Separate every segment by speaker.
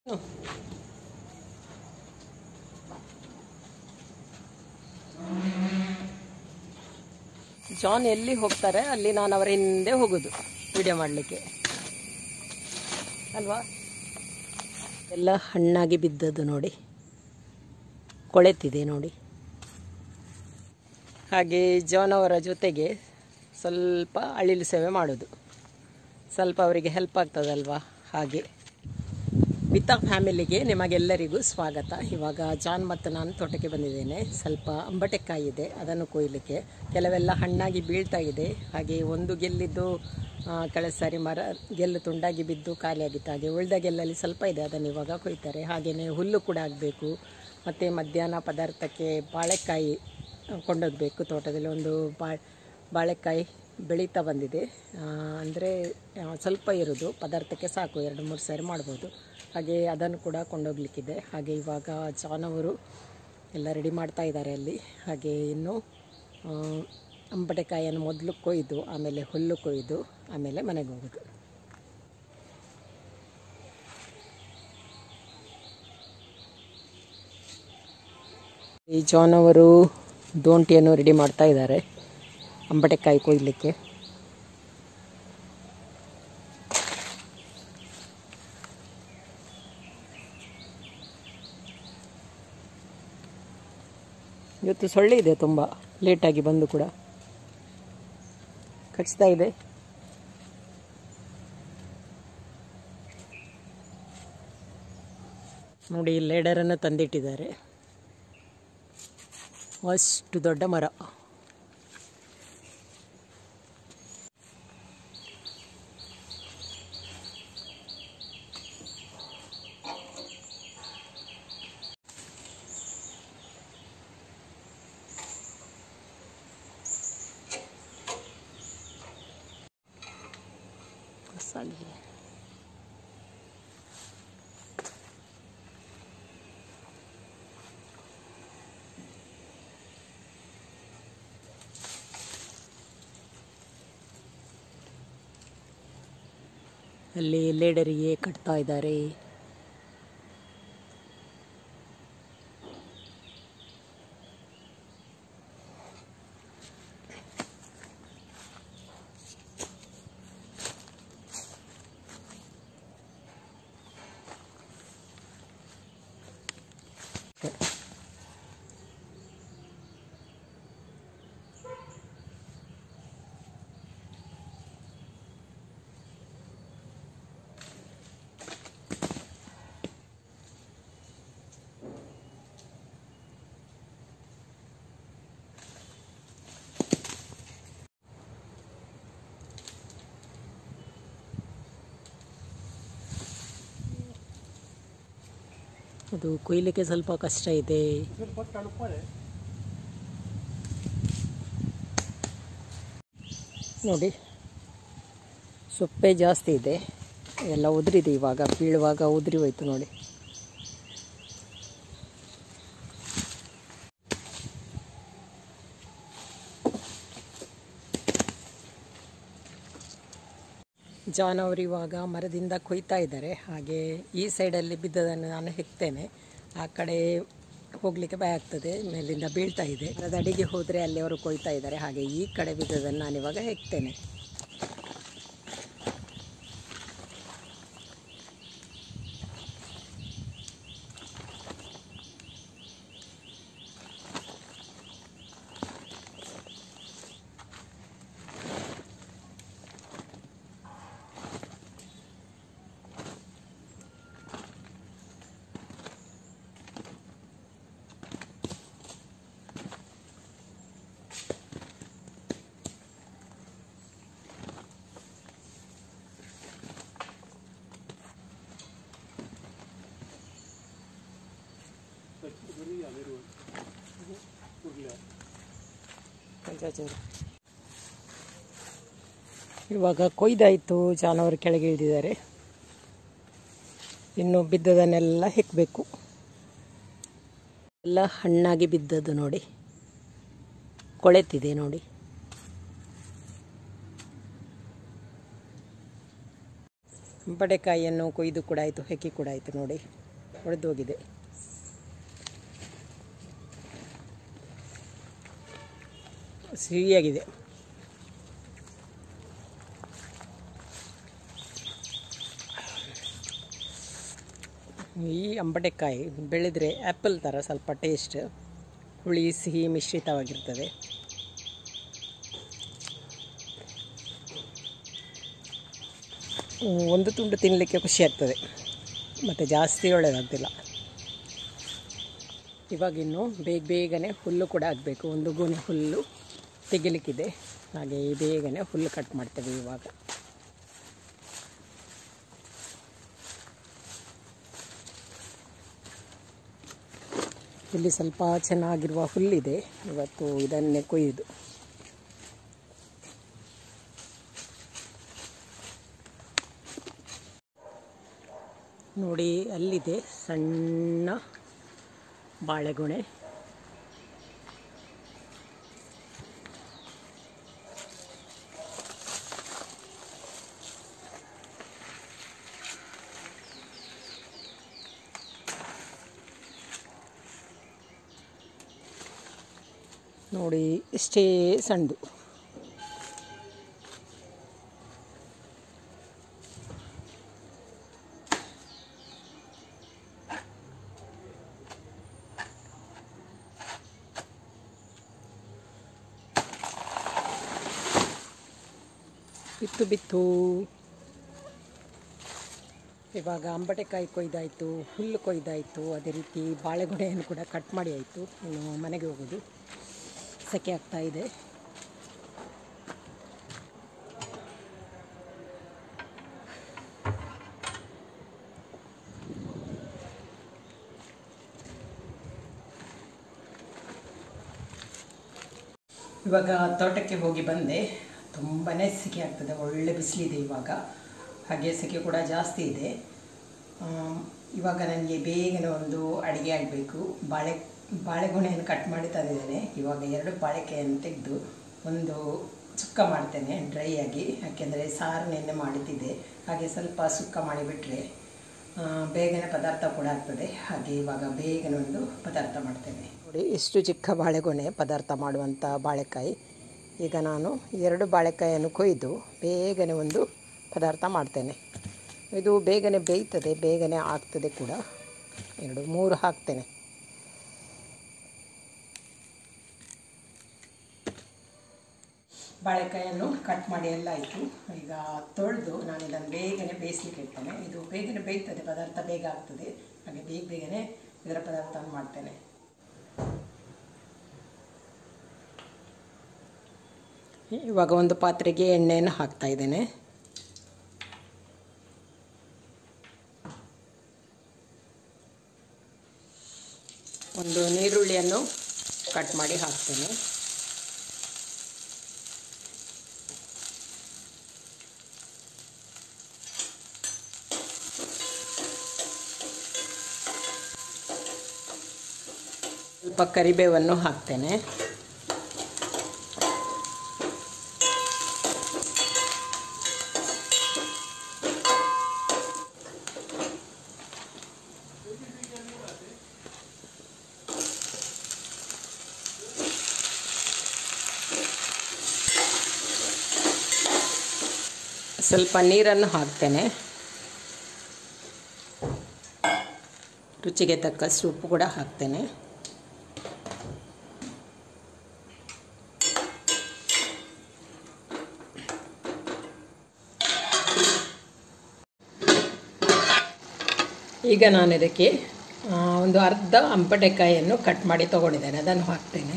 Speaker 1: John ಎಲ್ಲಿ ಹೋಗ್ತಾರೆ ಅಲ್ಲಿ ನಾನು ಅವರ ಹಿಂದೆ ಹೋಗೋದು ವಿಡಿಯೋ ಮಾಡಲಿಕ್ಕೆ ಅಲ್ವಾ ಎಲ್ಲ ಹಣ್ಣಾಗಿ ಬಿದ್ದದ್ದು ನೋಡಿ ಕೊಳೆತಿದೆ ನೋಡಿ ಹಾಗೆ ಜಾನ್ ಅವರ ಜೊತೆಗೆ ಸ್ವಲ್ಪ ಅಳಿಲು ಸೇವೆ ಮಾಡೋದು ಸ್ವಲ್ಪ ಅವರಿಗೆ ಹೆಲ್ಪ್ ಆಗ್ತದಲ್ವಾ ಹಾಗೆ ವಿತಾ ಫ್ಯಾಮಿಲಿಗೆ ನಿಮಗೆಲ್ಲರಿಗೂ ಸ್ವಾಗತ ಇವಾಗ ಜಾನ್ ಮತ್ತು ನಾನು ತೋಟಕ್ಕೆ ಬಂದಿದ್ದೇನೆ ಸ್ವಲ್ಪ ಅಂಬಟೆಕಾಯಿ ಇದೆ ಅದನ್ನು ಕೊಯ್ಲಿಕ್ಕೆ ಕೆಲವೆಲ್ಲ ಹಣ್ಣಾಗಿ ಬೀಳ್ತಾ ಇದೆ ಹಾಗೆ ಒಂದು ಗೆಲ್ಲಿದ್ದು ಆ, ಕಳೆದ ಸಾರಿ ಮರ ಗೆಲ್ಲು ತುಂಡಾಗಿ ಬಿದ್ದು ಖಾಲಿಯಾಗಿತ್ತು ಹಾಗೆ ಉಳಿದ ಗೆಲ್ಲಲ್ಲಿ ಸ್ವಲ್ಪ ಇದೆ ಅದನ್ನು ಇವಾಗ ಕೊಯ್ತಾರೆ ಹಾಗೆಯೇ ಹುಲ್ಲು ಕೂಡ ಆಗಬೇಕು ಮತ್ತು ಮಧ್ಯಾಹ್ನ ಪದಾರ್ಥಕ್ಕೆ ಬಾಳೆಕಾಯಿ ಕೊಂಡೋಗಬೇಕು ತೋಟದಲ್ಲಿ ಒಂದು ಬಾ ಬಾಳೆಕಾಯಿ ಬೆಳೀತಾ ಬಂದಿದೆ ಅಂದರೆ ಸ್ವಲ್ಪ ಇರೋದು ಪದಾರ್ಥಕ್ಕೆ ಸಾಕು ಎರಡು ಮೂರು ಸಾರಿ ಮಾಡ್ಬೋದು ಹಾಗೆ ಅದನ್ನು ಕೂಡ ಕೊಂಡೋಗ್ಲಿಕ್ಕಿದೆ ಹಾಗೆ ಇವಾಗ ಜಾನವರು ಎಲ್ಲ ರೆಡಿ ಮಾಡ್ತಾ ಇದ್ದಾರೆ ಅಲ್ಲಿ ಹಾಗೆ ಇನ್ನು ಆ, ಅಂಬಟೆಕಾಯಿಯನ್ನು ಮೊದಲು ಕೊಯ್ದು ಆಮೇಲೆ ಹುಲ್ಲು ಕೊಯ್ದು ಆಮೇಲೆ ಮನೆಗೆ ಹೋಗೋದು ಈ ಜಾನ್ ಅವರು ದೋಂಟಿಯನ್ನು ರೆಡಿ ಮಾಡ್ತಾ ಇದ್ದಾರೆ ಅಂಬಟೆಕಾಯಿ ಕೊಯ್ಲಿಕ್ಕೆ ಇವತ್ತು ಸೊಳ್ಳೆ ಇದೆ ತುಂಬ ಲೇಟಾಗಿ ಬಂದು ಕೂಡ ಕಚ್ತಾ ಇದೆ ನೋಡಿ ಲೇಡರನ್ನು ತಂದಿಟ್ಟಿದ್ದಾರೆ ಅಷ್ಟು ದೊಡ್ಡ ಮರ ಮಸಾಲೆ ಅಲ್ಲಿ ಲೇಡರಿಗೆ ಕಟ್ತಾ ಇದ್ದಾರೆ ಅದು ಕೊಯ್ಲಿಕ್ಕೆ ಸ್ವಲ್ಪ ಕಷ್ಟ ಇದೆ ನೋಡಿ ಸೊಪ್ಪೆ ಜಾಸ್ತಿ ಇದೆ ಎಲ್ಲ ಉದುರಿದೆ ಇವಾಗ ಬೀಳುವಾಗ ಉದುರಿ ಹೋಯ್ತು ನೋಡಿ ಜಾನ್ ಅವರು ಇವಾಗ ಮರದಿಂದ ಕೊಯ್ತಾ ಇದ್ದಾರೆ ಹಾಗೆ ಈ ಸೈಡಲ್ಲಿ ಬಿದ್ದದನ್ನು ನಾನು ಹೆಕ್ತೇನೆ ಆ ಕಡೆ ಹೋಗಲಿಕ್ಕೆ ಭಯ ಆಗ್ತದೆ ಮೇಲಿಂದ ಬೀಳ್ತಾ ಇದೆ ಮರದ ಅಡಿಗೆ ಹೋದರೆ ಅಲ್ಲಿ ಅವರು ಕೊಯ್ತಾ ಇದ್ದಾರೆ ಹಾಗೆ ಈ ಕಡೆ ಬಿದ್ದದನ್ನು ನಾನಿವಾಗ ಹೆಕ್ತೇನೆ ಇವಾಗ ಕೊಯ್ದಾಯಿತು ಜಾನವರು ಕೆಳಗೆ ಇಳಿದಿದ್ದಾರೆ ಇನ್ನು ಬಿದ್ದದನ್ನೆಲ್ಲ ಹೆಕ್ಕಬೇಕು ಎಲ್ಲ ಹಣ್ಣಾಗಿ ಬಿದ್ದದ್ದು ನೋಡಿ ಕೊಳೆತಿದೆ ನೋಡಿ ಅಂಬಡೆಕಾಯಿಯನ್ನು ಕೊಯ್ದು ಕೂಡ ಆಯಿತು ಹೆಕ್ಕಿ ಕೂಡ ಆಯಿತು ನೋಡಿ ಒಡೆದೋಗಿದೆ ಸಿಹಿಯಾಗಿದೆ ಈ ಅಂಬಡೆಕಾಯಿ ಬೆಳೆದರೆ ಆ್ಯಪಲ್ ಥರ ಸ್ವಲ್ಪ ಟೇಸ್ಟ್ ಹುಳಿ ಸಿಹಿ ಮಿಶ್ರಿತವಾಗಿರ್ತದೆ ಒಂದು ತುಂಡು ತಿನ್ನಲಿಕ್ಕೆ ಖುಷಿ ಆಗ್ತದೆ ಮತ್ತು ಜಾಸ್ತಿ ಒಳ್ಳೆಯದಾಗ್ತಿಲ್ಲ ಇವಾಗಿನ್ನು ಬೇಗ ಬೇಗನೆ ಹುಲ್ಲು ಕೂಡ ಆಗಬೇಕು ಒಂದು ಗೊನೆ ಹುಲ್ಲು ತೆಗಿಲಿಕ್ಕಿದೆ ಹಾಗೆ ಬೇಗನೆ ಹುಲ್ಲು ಕಟ್ ಮಾಡ್ತೇವೆ ಇವಾಗ ಇಲ್ಲಿ ಸ್ವಲ್ಪ ಚೆನ್ನಾಗಿರುವ ಹುಲ್ಲಿದೆ ಇವತ್ತು ಇದನ್ನೇ ಕೊಯ್ದು ನೋಡಿ ಅಲ್ಲಿದೆ ಸಣ್ಣ ಬಾಳೆಗೊನೆ ನೋಡಿ ಇಷ್ಟೇ ಸಣ್ಣದು ಬಿತ್ತು ಬಿತ್ತು ಇವಾಗ ಅಂಬಟೆಕಾಯಿ ಕೊಯ್ದಾಯಿತು ಹುಲ್ಲು ಕೊಯ್ದಾಯಿತು ಅದೇ ರೀತಿ ಬಾಳೆಗೊನೆಯನ್ನು ಕೂಡ ಕಟ್ ಮಾಡಿ ಆಯಿತು ಇನ್ನು ಮನೆಗೆ ಹೋಗೋದು ಸೆಕೆ ಆಗ್ತಾ ಇದೆ ಇವಾಗ ತೋಟಕ್ಕೆ ಹೋಗಿ ಬಂದೆ ತುಂಬಾ ಸೆಕೆ ಆಗ್ತದೆ ಒಳ್ಳೆ ಬಿಸಿಲಿದೆ ಇವಾಗ ಹಾಗೆ ಸೆಕೆ ಕೂಡ ಜಾಸ್ತಿ ಇದೆ ಆಮ್, ಇವಾಗ ನನಗೆ ಬೇಗನೆ ಒಂದು ಅಡುಗೆ ಆಗಬೇಕು ಬಾಳೆ ಬಾಳೆಗೊನೆಯನ್ನು ಕಟ್ ಮಾಡಿ ತಂದಿದ್ದೇನೆ ಇವಾಗ ಎರಡು ಬಾಳೆಕಾಯನ್ನು ತೆಗೆದು ಒಂದು ಸುಕ್ಕ ಮಾಡ್ತೇನೆ ಡ್ರೈ ಆಗಿ ಯಾಕೆಂದರೆ ಸಾರು ನೆನ್ನೆ ಮಾಡಿದ್ದಿದೆ ಹಾಗೆ ಸ್ವಲ್ಪ ಸುಕ್ಕ ಮಾಡಿಬಿಟ್ರೆ ಆ, ಬೇಗನೆ ಪದಾರ್ಥ ಕೂಡ ಆಗ್ತದೆ ಹಾಗೆ ಇವಾಗ ಬೇಗನೆ ಒಂದು ಪದಾರ್ಥ ಮಾಡ್ತೇನೆ ನೋಡಿ ಎಷ್ಟು ಚಿಕ್ಕ ಬಾಳೆಗೊನೆ ಪದಾರ್ಥ ಮಾಡುವಂಥ ಬಾಳೆಕಾಯಿ ಈಗ ನಾನು ಎರಡು ಬಾಳೆಕಾಯಿಯನ್ನು ಕೊಯ್ದು ಬೇಗನೆ ಒಂದು ಪದಾರ್ಥ ಮಾಡ್ತೇನೆ ಇದು ಬೇಗನೆ ಬೇಯ್ತದೆ ಬೇಗನೆ ಆಗ್ತದೆ ಕೂಡ ಎರಡು ಮೂರು ಹಾಕ್ತೇನೆ ಬಾಳೆಕಾಯನ್ನು ಕಟ್ ಮಾಡಿ ಎಲ್ಲ ಆಯಿತು ಈಗ ತೊಳೆದು ನಾನು ಇದನ್ನು ಬೇಗನೆ ಬೇಯಿಸ್ಲಿಕ್ಕೆ ಇಡ್ತೇನೆ ಇದು ಬೇಗನೆ ಬೇಯ್ತದೆ ಪದಾರ್ಥ ಬೇಗ ಆಗ್ತದೆ ಹಾಗೆ ಬೇಗ ಬೇಗನೆ ಇದರ ಪದಾರ್ಥ ಮಾಡ್ತೇನೆ ಇವಾಗ ಒಂದು ಪಾತ್ರೆಗೆ ಎಣ್ಣೆಯನ್ನು ಹಾಕ್ತಾ ಇದ್ದೇನೆ ಒಂದು ನೀರುಳ್ಳಿಯನ್ನು ಕಟ್ ಮಾಡಿ ಹಾಕ್ತೇನೆ ಸ್ವಲ್ಪ ಕರಿಬೇವನ್ನು ಹಾಕ್ತೇನೆ ಸ್ವಲ್ಪ ನೀರನ್ನು ಹಾಕ್ತೇನೆ ರುಚಿಗೆ ತಕ್ಕಷ್ಟು ಉಪ್ಪು ಕೂಡ ಹಾಕ್ತೇನೆ ಈಗ ನಾನು ಇದಕ್ಕೆ ಆ, ಒಂದು ಅರ್ಧ ಅಂಪಟೆಕಾಯಿಯನ್ನು ಕಟ್ ಮಾಡಿ ತೊಗೊಂಡಿದ್ದೇನೆ ಅದನ್ನು ಹಾಕ್ತೇನೆ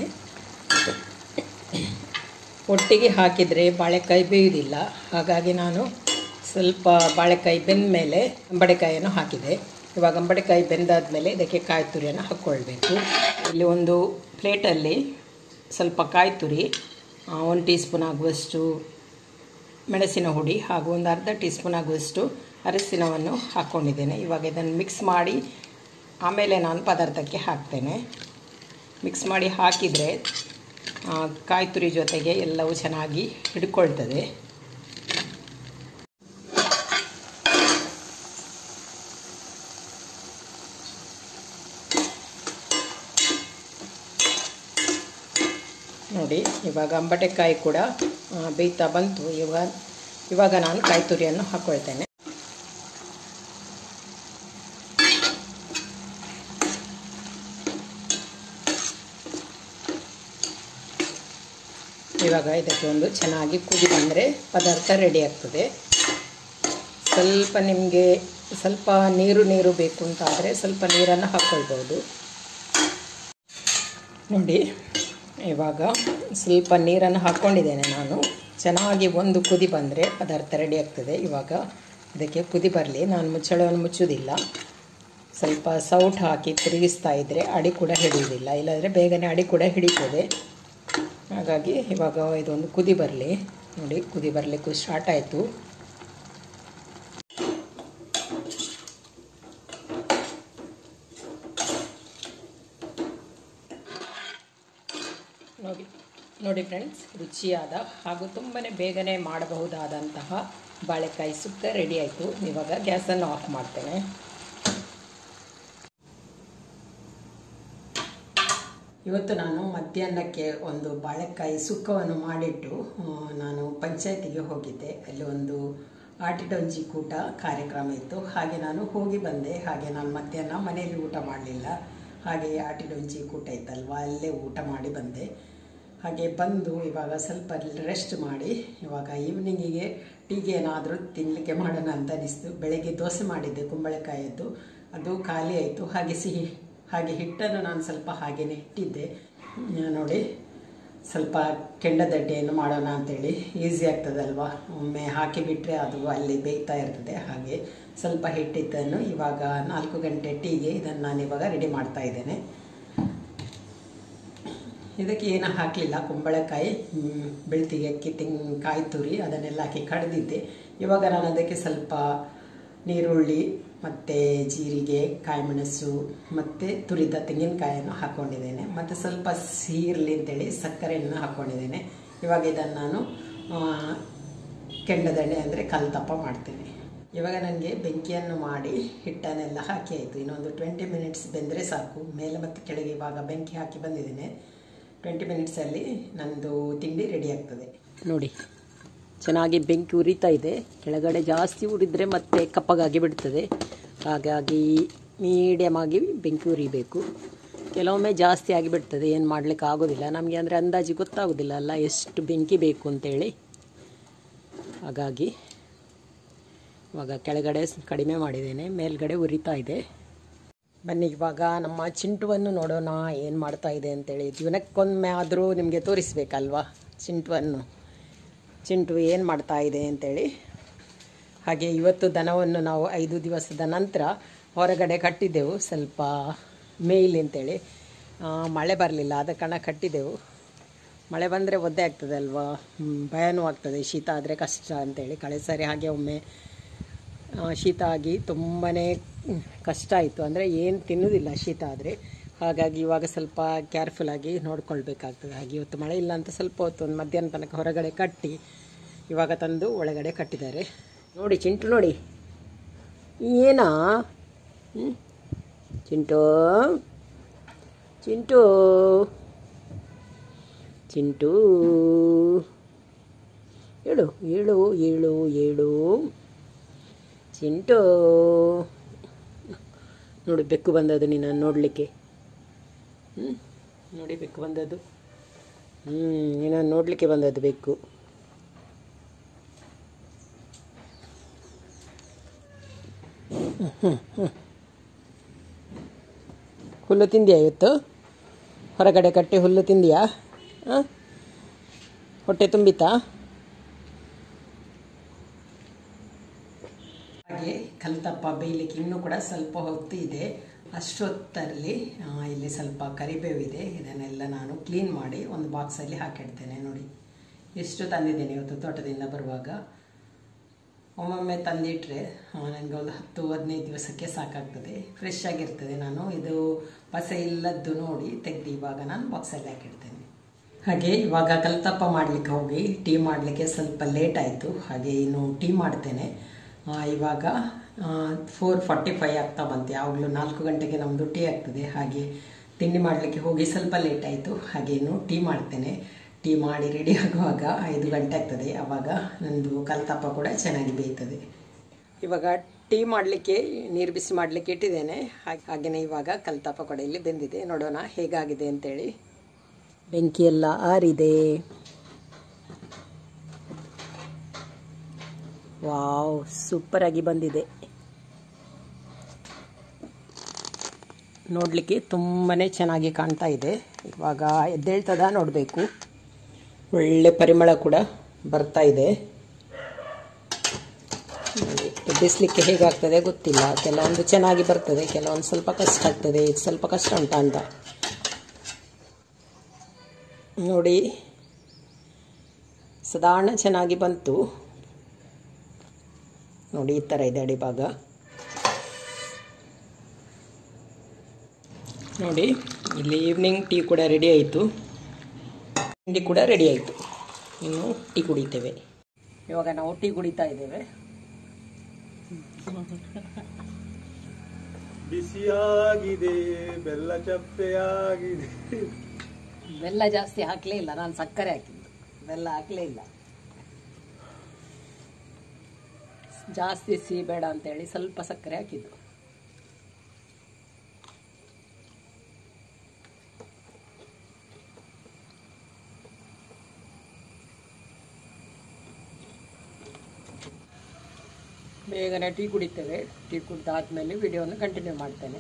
Speaker 1: ಒಟ್ಟಿಗೆ ಹಾಕಿದರೆ ಬಾಳೆಕಾಯಿ ಬೇಯುವುದಿಲ್ಲ ಹಾಗಾಗಿ ನಾನು ಸ್ವಲ್ಪ ಬಾಳೆಕಾಯಿ ಬೆಂದ ಮೇಲೆ ಅಂಬಡೆಕಾಯಿಯನ್ನು ಹಾಕಿದೆ ಇವಾಗ ಅಂಬಡೆಕಾಯಿ ಬೆಂದಾದ ಮೇಲೆ ಇದಕ್ಕೆ ಕಾಯಿ ತುರಿಯನ್ನು ಹಾಕ್ಕೊಳ್ಬೇಕು ಇಲ್ಲಿ ಒಂದು ಪ್ಲೇಟಲ್ಲಿ ಸ್ವಲ್ಪ ಕಾಯಿ ತುರಿ ಆ, ಒಂದು ಟೀ ಸ್ಪೂನ್ ಆಗುವಷ್ಟು ಮೆಣಸಿನ ಹುಡಿ ಹಾಗೂ ಒಂದು ಅರ್ಧ ಟೀ ಸ್ಪೂನ್ ಆಗುವಷ್ಟು ಅರಸಿನವನ್ನು ಹಾಕ್ಕೊಂಡಿದ್ದೇನೆ ಇವಾಗ ಇದನ್ನು ಮಿಕ್ಸ್ ಮಾಡಿ ಆಮೇಲೆ ನಾನು ಪದಾರ್ಥಕ್ಕೆ ಹಾಕ್ತೇನೆ ಮಿಕ್ಸ್ ಮಾಡಿ ಹಾಕಿದರೆ ಆ, ಕಾಯಿ ತುರಿ ಜೊತೆಗೆ ಎಲ್ಲವೂ ಚೆನ್ನಾಗಿ ಹಿಡ್ಕೊಳ್ತದೆ ನೋಡಿ ಇವಾಗ ಅಂಬಟೆಕಾಯಿ ಕೂಡ ಆ, ಬೇಯ್ತಾ ಬಂತು ಇವಾಗ ಇವಾಗ ನಾನು ಕಾಯಿ ತುರಿಯನ್ನು ಹಾಕ್ಕೊಳ್ತೇನೆ ಇವಾಗ ಇದಕ್ಕೆ ಒಂದು ಚೆನ್ನಾಗಿ ಕುದಿ ಬಂದರೆ ಪದಾರ್ಥ ರೆಡಿ ಆಗ್ತದೆ ಸ್ವಲ್ಪ ನಿಮಗೆ ಸ್ವಲ್ಪ ನೀರು ನೀರು ಬೇಕು ಅಂತ ಆದರೆ ಸ್ವಲ್ಪ ನೀರನ್ನು ಹಾಕ್ಕೊಳ್ಬೋದು ನೋಡಿ ಇವಾಗ ಸ್ವಲ್ಪ ನೀರನ್ನು ಹಾಕ್ಕೊಂಡಿದ್ದೇನೆ ನಾನು ಚೆನ್ನಾಗಿ ಒಂದು ಕುದಿ ಬಂದರೆ ಪದಾರ್ಥ ರೆಡಿ ಆಗ್ತದೆ ಇವಾಗ ಇದಕ್ಕೆ ಕುದಿ ಬರಲಿ ನಾನು ಮುಚ್ಚಳವನ್ನು ಮುಚ್ಚುವುದಿಲ್ಲ ಸ್ವಲ್ಪ ಸೌಟ್ ಹಾಕಿ ತಿರುಗಿಸ್ತಾ ಇದ್ದರೆ ಅಡಿ ಕೂಡ ಹಿಡಿಯುವುದಿಲ್ಲ ಇಲ್ಲಾಂದರೆ ಬೇಗನೆ ಅಡಿ ಕೂಡ ಹಿಡಿತದೆ ಹಾಗಾಗಿ ಇವಾಗ ಇದೊಂದು ಕುದಿ ಬರಲಿ ನೋಡಿ ಕುದಿ ಬರಲಿಕ್ಕೂ ಸ್ಟಾರ್ಟ್ ಆಯಿತು ನೋಡಿ ನೋಡಿ ಫ್ರೆಂಡ್ಸ್ ರುಚಿಯಾದ ಹಾಗೂ ತುಂಬಾ ಬೇಗನೆ ಮಾಡಬಹುದಾದಂತಹ ಬಾಳೆಕಾಯಿ ಸುಕ್ಕ ರೆಡಿ ಆಯಿತು ಇವಾಗ ಗ್ಯಾಸನ್ನು ಆಫ್ ಮಾಡ್ತೇನೆ ಇವತ್ತು ನಾನು ಮಧ್ಯಾಹ್ನಕ್ಕೆ ಒಂದು ಬಾಳೆಕಾಯಿ ಸುಕ್ಕವನ್ನು ಮಾಡಿಟ್ಟು ಆ, ನಾನು ಪಂಚಾಯತಿಗೆ ಹೋಗಿದ್ದೆ ಅಲ್ಲಿ ಒಂದು ಆಟಿಡೊಂಜಿ ಕೂಟ ಕಾರ್ಯಕ್ರಮ ಇತ್ತು ಹಾಗೆ ನಾನು ಹೋಗಿ ಬಂದೆ ಹಾಗೆ ನಾನು ಮಧ್ಯಾಹ್ನ ಮನೆಯಲ್ಲಿ ಊಟ ಮಾಡಲಿಲ್ಲ ಹಾಗೆ ಆಟಿಡೊಂಜಿ ಕೂಟ ಇತ್ತಲ್ವ ಅಲ್ಲೇ ಊಟ ಮಾಡಿ ಬಂದೆ ಹಾಗೆ ಬಂದು ಇವಾಗ ಸ್ವಲ್ಪ ರೆಸ್ಟ್ ಮಾಡಿ ಇವಾಗ ಈವ್ನಿಂಗಿಗೆ ಟೀಗೆ ಏನಾದರೂ ತಿನ್ನಲಿಕ್ಕೆ ಮಾಡೋಣ ಅಂತ ಅನಿಸ್ತು ಬೆಳಗ್ಗೆ ದೋಸೆ ಮಾಡಿದ್ದೆ ಕುಂಬಳಕಾಯಿಯದ್ದು ಅದು ಖಾಲಿ ಆಯಿತು ಹಾಗೆ ಸಿಹಿ ಹಾಗೆ ಹಿಟ್ಟನ್ನು ನಾನು ಸ್ವಲ್ಪ ಹಾಗೆಯೇ ಇಟ್ಟಿದ್ದೆ ಆ, ನೋಡಿ ಸ್ವಲ್ಪ ಕೆಂಡದಡ್ಡೆಯನ್ನು ಮಾಡೋಣ ಅಂತೇಳಿ ಈಸಿ ಆಗ್ತದಲ್ವಾ ಒಮ್ಮೆ ಹಾಕಿಬಿಟ್ರೆ ಅದು ಅಲ್ಲಿ ಬೇಯ್ತಾ ಇರ್ತದೆ ಹಾಗೆ ಸ್ವಲ್ಪ ಹಿಟ್ಟಿದ್ದನ್ನು ಇವಾಗ ನಾಲ್ಕು ಗಂಟೆ ಟೀಗೆ ಇದನ್ನು ನಾನು ಇವಾಗ ರೆಡಿ ಮಾಡ್ತಾ ಇದ್ದೇನೆ ಇದಕ್ಕೆ ಏನು ಹಾಕಲಿಲ್ಲ ಕುಂಬಳಕಾಯಿ ಮ್, ಬೆಳ್ತಿಗೆ ಅಕ್ಕಿ ತೆಂಗಿನ ಕಾಯಿ ತುರಿ ಅದನ್ನೆಲ್ಲ ಹಾಕಿ ಕಡ್ದಿದ್ದೆ ಇವಾಗ ನಾನು ಅದಕ್ಕೆ ಸ್ವಲ್ಪ ನೀರುಳ್ಳಿ ಮತ್ತು ಜೀರಿಗೆ ಕಾಯಿಮೆಣಸು ಮತ್ತು ತುರಿದ ತೆಂಗಿನಕಾಯನ್ನು ಹಾಕ್ಕೊಂಡಿದ್ದೇನೆ ಮತ್ತು ಸ್ವಲ್ಪ ಸಿಹಿ ಇರಲಿ ಅಂತೇಳಿ ಸಕ್ಕರೆಯನ್ನು ಹಾಕ್ಕೊಂಡಿದ್ದೇನೆ ಇವಾಗ ಇದನ್ನು ನಾನು ಆ, ಕೆಂಡದಣ್ಣೆ ಅಂದರೆ ಕಲ್ತಪ್ಪ ಮಾಡ್ತೇನೆ ಇವಾಗ ನನಗೆ ಬೆಂಕಿಯನ್ನು ಮಾಡಿ ಹಿಟ್ಟನ್ನೆಲ್ಲ ಹಾಕಿ ಆಯಿತು ಇನ್ನೊಂದು ಟ್ವೆಂಟಿ ಮಿನಿಟ್ಸ್ ಬೆಂದರೆ ಸಾಕು ಮೇಲೆ ಮತ್ತು ಕೆಳಗೆ ಇವಾಗ ಬೆಂಕಿ ಹಾಕಿ ಬಂದಿದ್ದೇನೆ ಟ್ವೆಂಟಿ ಮಿನಿಟ್ಸಲ್ಲಿ ನನ್ನದು ತಿಂಡಿ ರೆಡಿ ಆಗ್ತದೆ ನೋಡಿ ಚೆನ್ನಾಗಿ ಬೆಂಕಿ ಉರಿತಾ ಇದೆ ಕೆಳಗಡೆ ಜಾಸ್ತಿ ಉರಿದ್ರೆ ಮತ್ತೆ ಕಪ್ಪಗಾಗಿ ಬಿಡ್ತದೆ ಹಾಗಾಗಿ ಮೀಡಿಯಮ್ ಆಗಿ ಬೆಂಕಿ ಉರಿಬೇಕು ಕೆಲವೊಮ್ಮೆ ಜಾಸ್ತಿ ಆಗಿ ಬಿಡ್ತದೆ ಏನು ಮಾಡಲಿಕ್ಕೆ ಆಗೋದಿಲ್ಲ ನಮಗೆ ಅಂದರೆ ಅಂದಾಜು ಗೊತ್ತಾಗೋದಿಲ್ಲ ಅಲ್ಲ ಎಷ್ಟು ಬೆಂಕಿ ಬೇಕು ಅಂತೇಳಿ ಹಾಗಾಗಿ ಇವಾಗ ಕೆಳಗಡೆ ಸ್- ಕಡಿಮೆ ಮಾಡಿದ್ದೇನೆ ಮೇಲ್ಗಡೆ ಉರಿತಾ ಇದೆ ಬನ್ನಿ ಇವಾಗ ನಮ್ಮ ಚಿಂಟುವನ್ನು ನೋಡೋಣ ಏನು ಮಾಡ್ತಾ ಇದೆ ಅಂತೇಳಿ ದಿನಕ್ಕೊಮ್ಮೆ ಆದರೂ ನಿಮಗೆ ತೋರಿಸ್ಬೇಕಲ್ವಾ ಚಿಂಟುವನ್ನು ಚಿಂಟು ಏನು ಮಾಡ್ತಾ ಇದೆ ಅಂತೇಳಿ ಹಾಗೆ ಇವತ್ತು ದನವನ್ನು ನಾವು ಐದು ದಿವಸದ ನಂತರ ಹೊರಗಡೆ ಕಟ್ಟಿದ್ದೆವು ಸ್ವಲ್ಪ ಮೇಯ್ಲಿ ಅಂತೇಳಿ ಆ, ಮಳೆ ಬರಲಿಲ್ಲ ಆದ ಕಾರಣ ಕಟ್ಟಿದ್ದೆವು ಮಳೆ ಬಂದರೆ ಒದ್ದೆ ಆಗ್ತದೆ ಅಲ್ವಾ ಹ್ಮ್, ಭಯನೂ ಆಗ್ತದೆ ಶೀತ ಆದರೆ ಕಷ್ಟ ಅಂತೇಳಿ ಕಳೆ ಸಾರಿ ಹಾಗೆ ಒಮ್ಮೆ ಆ, ಶೀತ ಆಗಿ ತುಂಬಾ ಕಷ್ಟ ಆಯಿತು ಅಂದರೆ ಏನು ತಿನ್ನೋದಿಲ್ಲ ಶೀತ ಆದರೆ ಹಾಗಾಗಿ ಇವಾಗ ಸ್ವಲ್ಪ ಕೇರ್ಫುಲ್ಲಾಗಿ ನೋಡ್ಕೊಳ್ಬೇಕಾಗ್ತದೆ ಹಾಗೆ ಇವತ್ತು ಮಳೆ ಇಲ್ಲ ಅಂತ ಸ್ವಲ್ಪ ಹೊತ್ತು ಒಂದು ಮಧ್ಯಾಹ್ನ ತನಕ ಹೊರಗಡೆ ಕಟ್ಟಿ ಇವಾಗ ತಂದು ಒಳಗಡೆ ಕಟ್ಟಿದ್ದಾರೆ ನೋಡಿ ಚಿಂಟು ನೋಡಿ ಏನಾ ಹ್ಮ್? ಚಿಂಟು ಚಿಂಟು ಚಿಂಟು ಹೇಳು ಹೇಳು ಹೇಳು ಹೇಳು ಚಿಂಟು ನೋಡಿ ಬೆಕ್ಕು ಬಂದದ್ದು ನೀನು ನೋಡಲಿಕ್ಕೆ ಹ್ಞೂ ನೋಡಿ ಬೆಕ್ಕು ಬಂದದ್ದು ಹ್ಞೂ ನೀನು ನೋಡಲಿಕ್ಕೆ ಬಂದದ್ದು ಬೆಕ್ಕು ಹುಲ್ಲು ತಿಂದಿಯಾ ಇವತ್ತು ಹೊರಗಡೆ ಕಟ್ಟಿ ಹುಲ್ಲು ತಿಂದಿಯಾ ಹಾಂ ಹೊಟ್ಟೆ ತುಂಬಿತಾ ಹಾಗೆ ಕಲ್ತಪ್ಪ ಬೇಯಲಿಕ್ಕೆ ಇನ್ನೂ ಕೂಡ ಸ್ವಲ್ಪ ಹೊತ್ತು ಇದೆ ಅಷ್ಟೊತ್ತರಲ್ಲಿ ಆ, ಇಲ್ಲಿ ಸ್ವಲ್ಪ ಕರಿಬೇವಿದೆ ಇದನ್ನೆಲ್ಲ ನಾನು ಕ್ಲೀನ್ ಮಾಡಿ ಒಂದು ಬಾಕ್ಸಲ್ಲಿ ಹಾಕಿಡ್ತೇನೆ ನೋಡಿ ಎಷ್ಟು ತಂದಿದ್ದೇನೆ ಇವತ್ತು ತೋಟದಿಂದ ಬರುವಾಗ ಒಮ್ಮೊಮ್ಮೆ ತಂದಿಟ್ಟರೆ ನನಗೆ ಒಂದು ಹತ್ತು ಹದಿನೈದು ದಿವಸಕ್ಕೆ ಸಾಕಾಗ್ತದೆ ಫ್ರೆಶ್ ಆಗಿರ್ತದೆ ನಾನು ಇದು ಪಸೆ ಇಲ್ಲದ್ದು ನೋಡಿ ತೆಗೆದು ಇವಾಗ ನಾನು ಬಾಕ್ಸಲ್ಲಿ ಹಾಕಿಡ್ತೇನೆ ಹಾಗೆ ಇವಾಗ ಕಲ್ತಪ್ಪ ಮಾಡಲಿಕ್ಕೆ ಹೋಗಿ ಟೀ ಮಾಡಲಿಕ್ಕೆ ಸ್ವಲ್ಪ ಲೇಟ್ ಆಯಿತು ಹಾಗೆ ಇನ್ನು ಟೀ ಮಾಡ್ತೇನೆ ಆ, ಇವಾಗ ಫೋರ್ ಫಾರ್ಟಿ ಫೈವ್ ಆಗ್ತಾ ಬಂತು ಯಾವಾಗಲೂ ನಾಲ್ಕು ಗಂಟೆಗೆ ನಮ್ಮದು ಟೀ ಆಗ್ತದೆ ಹಾಗೆ ತಿಂಡಿ ಮಾಡಲಿಕ್ಕೆ ಹೋಗಿ ಸ್ವಲ್ಪ ಲೇಟ್ ಆಯಿತು ಹಾಗೆ ಇನ್ನು ಟೀ ಮಾಡ್ತೇನೆ ಟೀ ಮಾಡಿ ರೆಡಿ ಆಗುವಾಗ ಐದು ಗಂಟೆ ಆಗ್ತದೆ ಆವಾಗ ನಂದು ಕಲ್ತಪ್ಪ ಕೂಡ ಚೆನ್ನಾಗಿ ಬೇಯ್ತದೆ ಇವಾಗ ಟೀ ಮಾಡಲಿಕ್ಕೆ ನೀರು ಬಿಸಿ ಮಾಡಲಿಕ್ಕೆ ಇಟ್ಟಿದ್ದೇನೆ ಹಾಗೆ ಹಾಗೆಯೇ ಇವಾಗ ಕಲ್ತಪ್ಪ ಕೂಡ ಇಲ್ಲಿ ಬೆಂದಿದೆ ನೋಡೋಣ ಹೇಗಾಗಿದೆ ಅಂತೇಳಿ ಬೆಂಕಿ ಎಲ್ಲ ಆರಿದೆ ವಾವ್ ಸೂಪರಾಗಿ ಬಂದಿದೆ ನೋಡಲಿಕ್ಕೆ ತುಂಬಾ ಚೆನ್ನಾಗಿ ಕಾಣ್ತಾ ಇದೆ ಇವಾಗ ಎದ್ದೇಳ್ತದ ನೋಡಬೇಕು ಒಳ್ಳೆ ಪರಿಮಳ ಕೂಡ ಬರ್ತಾ ಇದೆ ನೋಡಿ, ಎಬ್ಬಿಸ್ಲಿಕ್ಕೆ ಹೇಗಾಗ್ತದೆ ಗೊತ್ತಿಲ್ಲ ಕೆಲವೊಂದು ಚೆನ್ನಾಗಿ ಬರ್ತದೆ ಕೆಲವೊಂದು ಸ್ವಲ್ಪ ಕಷ್ಟ ಆಗ್ತದೆ ಇದು ಸ್ವಲ್ಪ ಕಷ್ಟ ಉಂಟಾ ಅಂತ ನೋಡಿ ಸಾಧಾರಣ ಚೆನ್ನಾಗಿ ಬಂತು ನೋಡಿ ಈ ಥರ ಇದೆ ಅಡಿಭಾಗ ನೋಡಿ ಇಲ್ಲಿ ಈವ್ನಿಂಗ್ ಟೀ ಕೂಡ ರೆಡಿ ಆಯಿತು ತಿಂಡಿ ಕೂಡ ರೆಡಿ ಆಯಿತು ಇನ್ನು ಟೀ ಕುಡಿತೇವೆ ಇವಾಗ ನಾವು ಟೀ ಕುಡಿತಾ ಇದ್ದೇವೆ
Speaker 2: ಬಿಸಿಯಾಗಿದೆ ಬೆಲ್ಲ ಚಪ್ಪೆಯಾಗಿದೆ
Speaker 1: ಬೆಲ್ಲ ಜಾಸ್ತಿ ಹಾಕಲೇ ಇಲ್ಲ ನಾನು ಸಕ್ಕರೆ ಹಾಕಿದ್ದು ಬೆಲ್ಲ ಹಾಕಲೇ ಇಲ್ಲ ಜಾಸ್ತಿ ಸಿಹಿ ಬೇಡ ಅಂತೇಳಿ ಸ್ವಲ್ಪ ಸಕ್ಕರೆ ಹಾಕಿದ್ದು ಬೇಗನೆ ಟೀ ಕುಡಿತೇವೆ ಟೀ ಕುಡಿದಾದ್ಮೇಲೆ ವಿಡಿಯೋನ ಕಂಟಿನ್ಯೂ ಮಾಡ್ತೇನೆ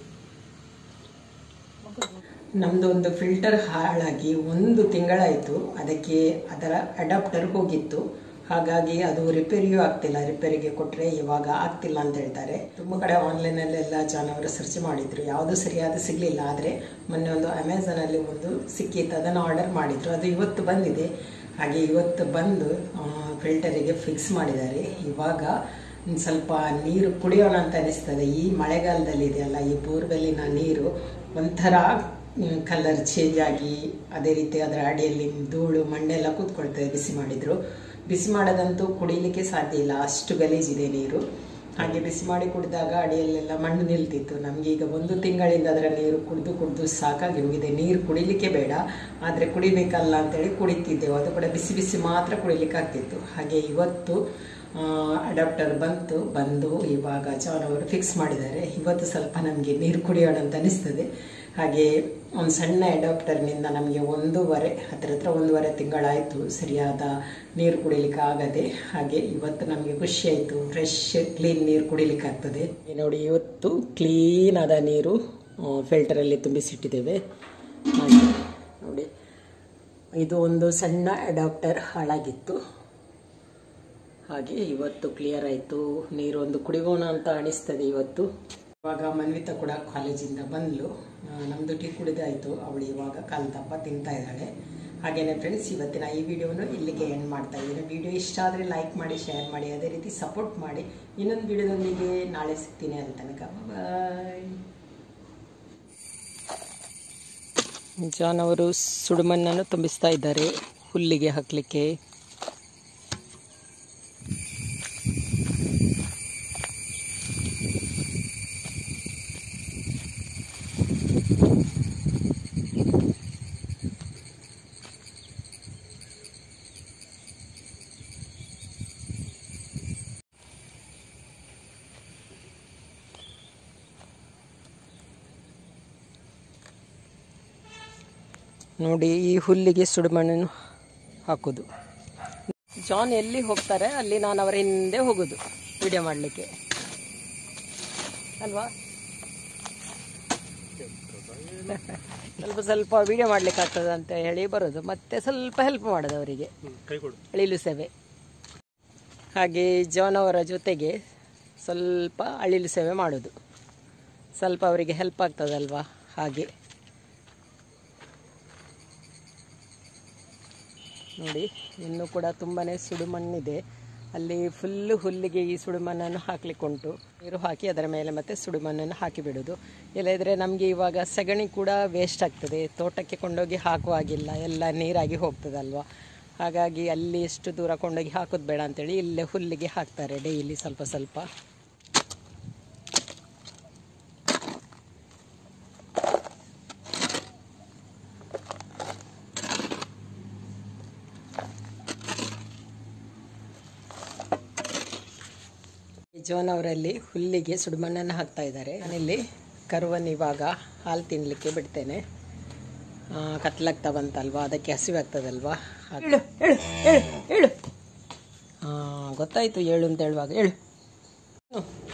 Speaker 1: ನಮ್ಮದು ಒಂದು ಫಿಲ್ಟರ್ ಹಾಳಾಗಿ ಒಂದು ತಿಂಗಳಾಯಿತು ಅದಕ್ಕೆ ಅದರ ಅಡಾಪ್ಟರ್ ಹೋಗಿತ್ತು ಹಾಗಾಗಿ ಅದು ರಿಪೇರಿಯೂ ಆಗ್ತಿಲ್ಲ ರಿಪೇರಿಗೆ ಕೊಟ್ಟರೆ ಇವಾಗ ಆಗ್ತಿಲ್ಲ ಅಂತ ಹೇಳ್ತಾರೆ ತುಂಬ ಕಡೆ ಆನ್ಲೈನಲ್ಲೆಲ್ಲ ಜನವರು ಸರ್ಚ್ ಮಾಡಿದ್ರು ಯಾವುದು ಸರಿಯಾದ ಸಿಗಲಿಲ್ಲ ಆದರೆ ಮೊನ್ನೆ ಒಂದು ಅಮೆಝಾನಲ್ಲಿ ಒಂದು ಸಿಕ್ಕಿತ್ತು ಅದನ್ನು ಆರ್ಡರ್ ಮಾಡಿದ್ರು ಅದು ಇವತ್ತು ಬಂದಿದೆ ಹಾಗೆ ಇವತ್ತು ಬಂದು ಫಿಲ್ಟರಿಗೆ ಫಿಕ್ಸ್ ಮಾಡಿದ್ದಾರೆ ಇವಾಗ ಒಂದ್ ಸ್ವಲ್ಪ ನೀರು ಕುಡಿಯೋಣ ಅಂತ ಅನಿಸ್ತದೆ ಈ ಮಳೆಗಾಲದಲ್ಲಿ ಇದೆಯಲ್ಲ ಈ ಬೋರ್ವೆಲ್ಲಿನ ನೀರು ಒಂಥರ ಕಲರ್ ಚೇಂಜ್ ಆಗಿ ಅದೇ ರೀತಿ ಅದರ ಅಡಿಯಲ್ಲಿ ಧೂಳು ಮಣ್ಣೆಲ್ಲ ಕೂತ್ಕೊಳ್ತದೆ ಬಿಸಿ ಮಾಡಿದ್ರು ಬಿಸಿ ಮಾಡೋದಂತೂ ಕುಡಿಲಿಕ್ಕೆ ಸಾಧ್ಯ ಇಲ್ಲ ಅಷ್ಟು ಗಲೀಜಿದೆ ನೀರು ಹಾಗೆ ಬಿಸಿ ಮಾಡಿ ಕುಡಿದಾಗ ಅಡಿಯಲ್ಲೆಲ್ಲ ಮಣ್ಣು ನಿಲ್ತಿತ್ತು ನಮಗೆ ಈಗ ಒಂದು ತಿಂಗಳಿಂದ ಅದರ ನೀರು ಕುಡಿದು ಕುಡಿದು ಸಾಕಾಗಿ ಹೋಗಿದೆ ನೀರು ಕುಡಿಲಿಕ್ಕೆ ಬೇಡ ಆದರೆ ಕುಡಿಬೇಕಲ್ಲ ಅಂತೇಳಿ ಕುಡಿತಿದ್ದೆವು ಅದು ಕೂಡ ಬಿಸಿ ಬಿಸಿ ಮಾತ್ರ ಕುಡಿಲಿಕ್ಕೆ ಆಗ್ತಿತ್ತು ಹಾಗೆ ಇವತ್ತು ಅಡಾಪ್ಟರ್ ಬಂತು ಬಂದು ಇವಾಗ ಜಾನ್ ಅವರು ಫಿಕ್ಸ್ ಮಾಡಿದ್ದಾರೆ ಇವತ್ತು ಸ್ವಲ್ಪ ನಮಗೆ ನೀರು ಕುಡಿಯೋಣ ಅಂತ ಅನಿಸ್ತದೆ ಹಾಗೆ ಒಂದು ಸಣ್ಣ ಅಡಾಪ್ಟರ್ನಿಂದ ನಮಗೆ ಒಂದೂವರೆ ಹತ್ತಿರ ಹತ್ರ ಒಂದೂವರೆ ತಿಂಗಳಾಯಿತು ಸರಿಯಾದ ನೀರು ಕುಡಿಲಿಕ್ಕೆ ಆಗದೆ ಹಾಗೆ ಇವತ್ತು ನಮಗೆ ಖುಷಿ ಆಯಿತು ಫ್ರೆಶ್ ಕ್ಲೀನ್ ನೀರು ಕುಡಿಲಿಕ್ಕೆ ಆಗ್ತದೆ ನೋಡಿ ಇವತ್ತು ಕ್ಲೀನ್ ಆದ ನೀರು ಫಿಲ್ಟರಲ್ಲಿ ತುಂಬಿಸಿಟ್ಟಿದ್ದೇವೆ ಹಾಗೆ ನೋಡಿ ಇದು ಒಂದು ಸಣ್ಣ ಅಡಾಪ್ಟರ್ ಹಾಳಾಗಿತ್ತು ಹಾಗೆ ಇವತ್ತು ಕ್ಲಿಯರ್ ಆಯಿತು ನೀರು ಒಂದು ಕುಡಿಯೋಣ ಅಂತ ಅನಿಸ್ತದೆ ಇವತ್ತು ಇವಾಗ ಮನ್ವಿತ ಕೂಡ ಕಾಲೇಜಿಂದ ಬಂದ್ಲು ಆ, ನಮ್ದು ಟೀ ಕುಡಿದಾಯಿತು ಅವಳು ಇವಾಗ ಕಾಲು ದಪ್ಪ ತಿಂತಾ ಇದ್ದಾಳೆ ಹಾಗೇನೆ ಫ್ರೆಂಡ್ಸ್ ಇವತ್ತಿನ ಈ ವಿಡಿಯೋನು ಇಲ್ಲಿಗೆ ಎಂಡ್ ಮಾಡ್ತಾ ಇದ್ದೀನಿ ವಿಡಿಯೋ ಇಷ್ಟ ಆದರೆ ಲೈಕ್ ಮಾಡಿ ಶೇರ್ ಮಾಡಿ ಅದೇ ರೀತಿ ಸಪೋರ್ಟ್ ಮಾಡಿ ಇನ್ನೊಂದು ವಿಡಿಯೋದೊಂದಿಗೆ ನಾಳೆ ಸಿಗ್ತೀನಿ ಅಲ್ಲಿ ತನಕ ಬಾಯ್ ಜಾನ್ ಅವರು ಸುಡುಮಣ್ಣನ್ನು ತುಂಬಿಸ್ತಾ ಇದ್ದಾರೆ ಹುಲ್ಲಿಗೆ ಹಾಕಲಿಕ್ಕೆ ನೋಡಿ ಈ ಹುಲ್ಲಿಗೆ ಸುಡುಮಣ್ಣನ್ನು ಹಾಕೋದು ಜಾನ್ ಎಲ್ಲಿ ಹೋಗ್ತಾರೆ ಅಲ್ಲಿ ನಾನು ಅವರ ಹಿಂದೆ ಹೋಗೋದು ವಿಡಿಯೋ ಮಾಡಲಿಕ್ಕೆ ಅಲ್ವಾ ಸ್ವಲ್ಪ ಸ್ವಲ್ಪ ವಿಡಿಯೋ ಮಾಡ್ಲಿಕ್ಕೆ ಆಗ್ತದೆ ಅಂತ ಹೇಳಿ ಬರೋದು ಮತ್ತೆ ಸ್ವಲ್ಪ ಹೆಲ್ಪ್ ಮಾಡೋದು ಅವರಿಗೆ
Speaker 2: ಕೈ ಕೊಡು
Speaker 1: ಅಳಿಲು ಸೇವೆ ಹಾಗೆ ಜಾನ್ ಅವರ ಜೊತೆಗೆ ಸ್ವಲ್ಪ ಅಳಿಲು ಸೇವೆ ಮಾಡೋದು ಸ್ವಲ್ಪ ಅವರಿಗೆ ಹೆಲ್ಪ್ ಆಗ್ತದಲ್ವಾ ಹಾಗೆ ನೋಡಿ ಇನ್ನೂ ಕೂಡ ತುಂಬಾ ಸುಡುಮಣ್ಣಿದೆ ಅಲ್ಲಿ ಫುಲ್ಲು ಹುಲ್ಲಿಗೆ ಈ ಸುಡುಮಣ್ಣನ್ನು ಹಾಕ್ಲಿಕ್ಕುಂಟು ನೀರು ಹಾಕಿ ಅದರ ಮೇಲೆ ಮತ್ತೆ ಸುಡುಮಣ್ಣನ್ನು ಹಾಕಿ ಬಿಡೋದು ಇಲ್ಲದಿದ್ದರೆ ನಮಗೆ ಇವಾಗ ಸಗಣಿ ಕೂಡ ವೇಸ್ಟ್ ಆಗ್ತದೆ ತೋಟಕ್ಕೆ ಕೊಂಡೋಗಿ ಹಾಕುವಾಗಿಲ್ಲ ಎಲ್ಲ ನೀರಾಗಿ ಹೋಗ್ತದಲ್ವಾ ಹಾಗಾಗಿ ಅಲ್ಲಿ ಎಷ್ಟು ದೂರ ಕೊಂಡೋಗಿ ಹಾಕೋದು ಬೇಡ ಅಂತೇಳಿ ಇಲ್ಲೇ ಹುಲ್ಲಿಗೆ ಹಾಕ್ತಾರೆ ಡೈಲಿ ಸ್ವಲ್ಪ ಸ್ವಲ್ಪ ಯಜಮಾನವರಲ್ಲಿ ಹುಲ್ಲಿಗೆ ಸುಡುಮಣ್ಣನ್ನು ಹಾಕ್ತಾ ಇದ್ದಾರೆ ನಾನಿಲ್ಲಿ ಕರುವನ್ನು ಇವಾಗ ಹಾಲು ತಿನ್ನಲಿಕ್ಕೆ ಬಿಡ್ತೇನೆ ಆ, ಕತ್ಲಾಗ್ತಾ ಬಂತಲ್ವಾ ಅದಕ್ಕೆ ಹಸಿವಾಗ್ತದಲ್ವಾ ಹಾಗೆ- ಹೇಳು ಹೇಳು ಹೇಳು ಹೇಳು ಆ, ಗೊತ್ತಾಯ್ತು ಹೇಳು ಅಂತ ಹೇಳುವಾಗ ಹೇಳು ಹ್ಮ್.